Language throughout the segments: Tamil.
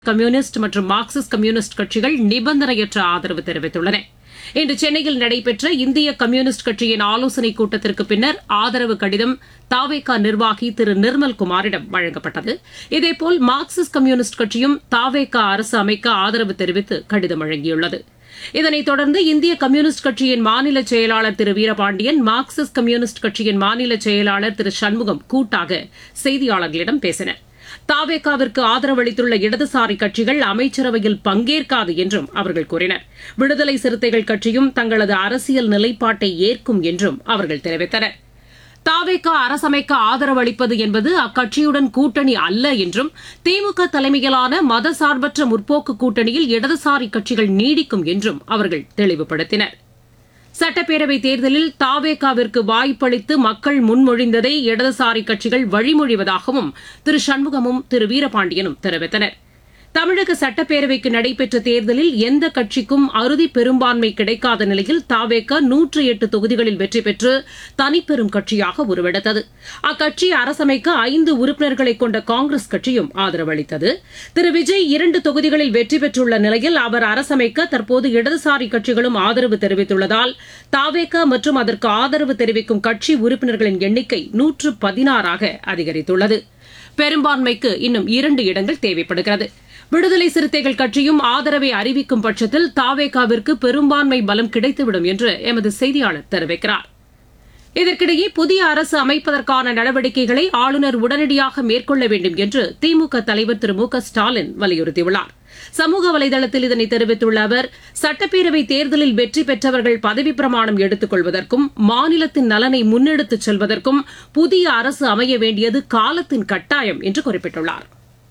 கம்யூனிஸ்ட் மற்றும் மார்க்சிஸ்ட் கம்யூனிஸ்ட் கட்சிகள் நிபந்தனையற்ற ஆதரவு தெரிவித்துள்ளன இன்று சென்னையில் நடைபெற்ற இந்திய கம்யூனிஸ்ட் கட்சியின் ஆலோசனைக் கூட்டத்திற்கு பின்னர் ஆதரவு கடிதம் தாவேகா நிர்வாகி திரு நிர்மல் குமாரிடம் வழங்கப்பட்டது இதேபோல் மார்க்சிஸ்ட் கம்யூனிஸ்ட் கட்சியும் தாவேகா அரசு அமைக்க ஆதரவு தெரிவித்து கடிதம் வழங்கியுள்ளது இதனைத் தொடர்ந்து இந்திய கம்யூனிஸ்ட் கட்சியின் மாநில செயலாளர் திரு வீரபாண்டியன் மார்க்சிஸ்ட் கம்யூனிஸ்ட் கட்சியின் மாநில செயலாளர் திரு சண்முகம் கூட்டாக செய்தியாளர்களிடம் பேசினர் தாவேகாவிற்கு ஆதரவு அளித்துள்ள இடதுசாரி கட்சிகள் அமைச்சரவையில் பங்கேற்காது என்றும் அவர்கள் கூறினர் விடுதலை சிறுத்தைகள் கட்சியும் தங்களது அரசியல் நிலைப்பாட்டை ஏற்கும் என்றும் அவர்கள் தெரிவித்தனர் தாவேகா அரசமைக்க ஆதரவு அளிப்பது என்பது அக்கட்சியுடன் கூட்டணி அல்ல என்றும் திமுக தலைமையிலான மதசார்பற்ற முற்போக்கு கூட்டணியில் இடதுசாரி கட்சிகள் நீடிக்கும் என்றும் அவர்கள் தெளிவுபடுத்தினர் சட்டப்பேரவைத் தேர்தலில் தாவேகாவிற்கு வாய்ப்பளித்து மக்கள் முன்மொழிந்ததை இடதுசாரி கட்சிகள் வழிமொழிவதாகவும் திரு சண்முகமும் திரு வீரபாண்டியனும் தெரிவித்தனர் தமிழக சட்டப்பேரவைக்கு நடைபெற்ற தேர்தலில் எந்த கட்சிக்கும் அறுதி பெரும்பான்மை கிடைக்காத நிலையில் தாவேக நூற்று எட்டு தொகுதிகளில் வெற்றி பெற்று தனிப்பெரும் கட்சியாக உருவெடுத்தது அக்கட்சி அரசமைக்க ஐந்து உறுப்பினர்களை கொண்ட காங்கிரஸ் கட்சியும் ஆதரவு அளித்தது திரு விஜய் இரண்டு தொகுதிகளில் வெற்றி பெற்றுள்ள நிலையில் அவர் அரசமைக்க தற்போது இடதுசாரி கட்சிகளும் ஆதரவு தெரிவித்துள்ளதால் தாவேக மற்றும் அதற்கு ஆதரவு தெரிவிக்கும் கட்சி உறுப்பினர்களின் எண்ணிக்கை நூற்று பதினாறாக அதிகரித்துள்ளது பெரும்பான்மைக்கு இன்னும் இரண்டு இடங்கள் தேவைப்படுகிறது விடுதலை சிறுத்தைகள் கட்சியும் ஆதரவை அறிவிக்கும் பட்சத்தில் தாவேகாவிற்கு பெரும்பான்மை பலம் கிடைத்துவிடும் என்று எமது செய்தியாளர் தெரிவிக்கிறார் இதற்கிடையே புதிய அரசு அமைப்பதற்கான நடவடிக்கைகளை ஆளுநர் உடனடியாக மேற்கொள்ள வேண்டும் என்று திமுக தலைவர் திரு மு க ஸ்டாலின் வலியுறுத்தியுள்ளார் சமூக வலைதளத்தில் இதனை தெரிவித்துள்ள அவர் சட்டப்பேரவை தேர்தலில் வெற்றி பெற்றவர்கள் பதவி பிரமாணம் எடுத்துக் கொள்வதற்கும் மாநிலத்தின் நலனை முன்னெடுத்துச் செல்வதற்கும் புதிய அரசு அமைய வேண்டியது காலத்தின் கட்டாயம் என்று குறிப்பிட்டுள்ளார்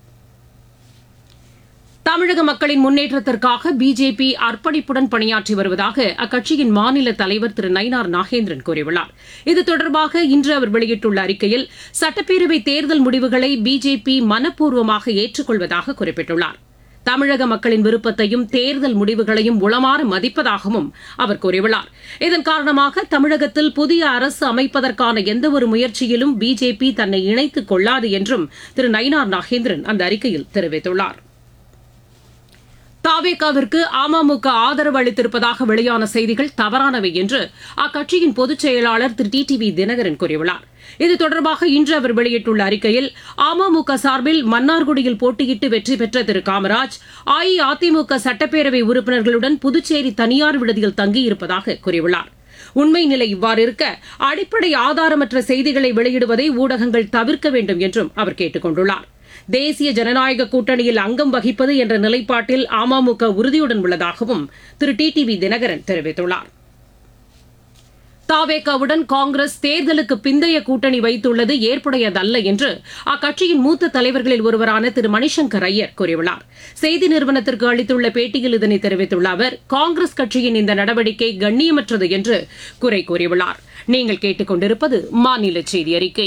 தமிழக மக்களின் முன்னேற்றத்திற்காக பிஜேபி அர்ப்பணிப்புடன் பணியாற்றி வருவதாக அக்கட்சியின் மாநில தலைவர் திரு நயினார் நாகேந்திரன் கூறியுள்ளார் இது தொடர்பாக இன்று அவர் வெளியிட்டுள்ள அறிக்கையில் சட்டப்பேரவை தேர்தல் முடிவுகளை பிஜேபி மனப்பூர்வமாக ஏற்றுக்கொள்வதாக குறிப்பிட்டுள்ளார் தமிழக மக்களின் விருப்பத்தையும் தேர்தல் முடிவுகளையும் உளமாற மதிப்பதாகவும் அவர் கூறியுள்ளார் இதன் காரணமாக தமிழகத்தில் புதிய அரசு அமைப்பதற்கான எந்தவொரு முயற்சியிலும் பிஜேபி தன்னை இணைத்துக் கொள்ளாது என்றும் திரு நயினார் நாகேந்திரன் அந்த அறிக்கையில் தெரிவித்துள்ளாா் தாவேகாவிற்கு அமமுக ஆதரவு அளித்திருப்பதாக வெளியான செய்திகள் தவறானவை என்று அக்கட்சியின் பொதுச் செயலாளர் Thiru T T V Dhinakaran கூறியுள்ளார் இது தொடர்பாக இன்று அவர் வெளியிட்டுள்ள அறிக்கையில் அமமுக சார்பில் மன்னார்குடியில் போட்டியிட்டு வெற்றி பெற்ற திரு காமராஜ் அஇஅதிமுக சட்டப்பேரவை உறுப்பினர்களுடன் புதுச்சேரி தனியார் விடுதியில் தங்கியிருப்பதாக கூறியுள்ளார் உண்மை நிலை இவ்வாறு இருக்க அடிப்படை ஆதாரமற்ற செய்திகளை வெளியிடுவதை ஊடகங்கள் தவிர்க்க வேண்டும் என்றும் அவர் கேட்டுக் கொண்டுள்ளார் தேசிய ஜனநாயக கூட்டணியில் அங்கம் வகிப்பது என்ற நிலைப்பாட்டில் அமமுக உறுதியுடன் உள்ளதாகவும் Thiru T T V Dhinakaran தெரிவித்துள்ளார் தாவேகாவுடன் காங்கிரஸ் தேர்தலுக்கு பிந்தைய கூட்டணி வைத்துள்ளது ஏற்புடையதல்ல என்று அக்கட்சியின் மூத்த தலைவர்களில் ஒருவரான திரு மணிசங்கர் ஐயர் கூறியுள்ளார் செய்தி நிறுவனத்திற்கு அளித்துள்ள பேட்டியில் இதனை தெரிவித்துள்ள அவர் காங்கிரஸ் கட்சியின் இந்த நடவடிக்கை கண்ணியமற்றது என்று குறை கூறியுள்ளார் நீங்கள் கேட்டுக் கொண்டிருப்பது மாநில செய்தி அறிக்கை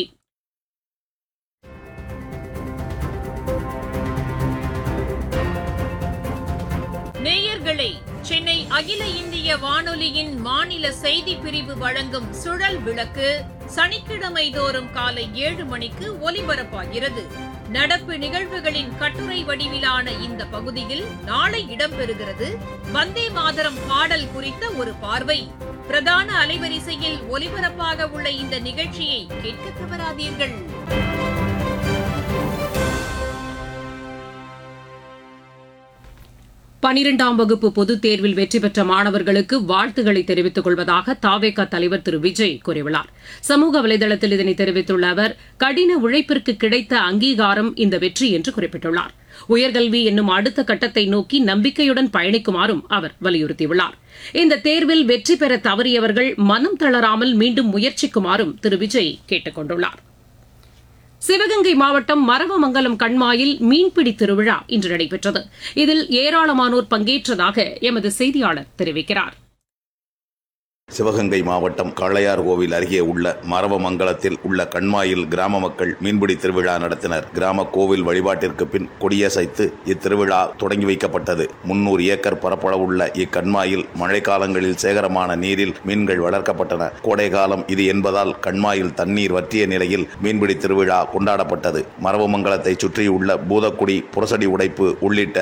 நேயர்களே சென்னை அகில இந்திய வானொலியின் மாநில செய்தி பிரிவு வழங்கும் சுழல் விளக்கு சனிக்கிழமை தோறும் காலை ஏழு மணிக்கு ஒலிபரப்பாகிறது நடப்பு நிகழ்வுகளின் கட்டுரை வடிவிலான இந்த பகுதியில் நாளை இடம்பெறுகிறது வந்தே மாதரம் பாடல் குறித்த ஒரு பார்வை பிரதான அலைவரிசையில் ஒலிபரப்பாக உள்ள இந்த நிகழ்ச்சியை கேட்க தவறாதீர்கள் பனிரெண்டாம் வகுப்பு பொதுத் தேர்வில் வெற்றி பெற்ற மாணவர்களுக்கு வாழ்த்துக்களை தெரிவித்துக் கொள்வதாக தாவேக தலைவர் திரு விஜய் கூறியுள்ளார் சமூக வலைதளத்தில் இதனை தெரிவித்துள்ள அவர் கடின உழைப்பிற்கு கிடைத்த அங்கீகாரம் இந்த வெற்றி என்று குறிப்பிட்டுள்ளார் உயர்கல்வி என்னும் அடுத்த கட்டத்தை நோக்கி நம்பிக்கையுடன் பயணிக்குமாறும் அவர் வலியுறுத்தியுள்ளார் இந்த தேர்வில் வெற்றி பெற தவறியவர்கள் மனம் தளராமல் மீண்டும் முயற்சிக்குமாறும் திரு விஜய் கேட்டுக் கொண்டுள்ளார் சிவகங்கை மாவட்டம் மரவமங்கலம் கண்மாயில் மீன்பிடி திருவிழா இன்று நடைபெற்றது இதில் ஏராளமானோர் பங்கேற்றதாக எமது செய்தியாளர் தெரிவிக்கிறார் சிவகங்கை மாவட்டம் காளையார் கோவில் அருகே உள்ள மரவமங்கலத்தில் உள்ள கண்மாயில் கிராம மக்கள் மீன்பிடி திருவிழா நடத்தினர் கிராம கோவில் வழிபாட்டிற்கு பின் கொடியசைத்து இத்திருவிழா தொடங்கி வைக்கப்பட்டது முன்னூறு ஏக்கர் பரப்பளவுள்ள இக்கண்மாயில் மழைக்காலங்களில் சேகரமான நீரில் மீன்கள் வளர்க்கப்பட்டன கோடை காலம் இது என்பதால் கண்மாயில் தண்ணீர் வற்றிய நிலையில் மீன்பிடி திருவிழா கொண்டாடப்பட்டது மரவமங்கலத்தை சுற்றியுள்ள பூதக்குடி புரசடி உடைப்பு உள்ளிட்ட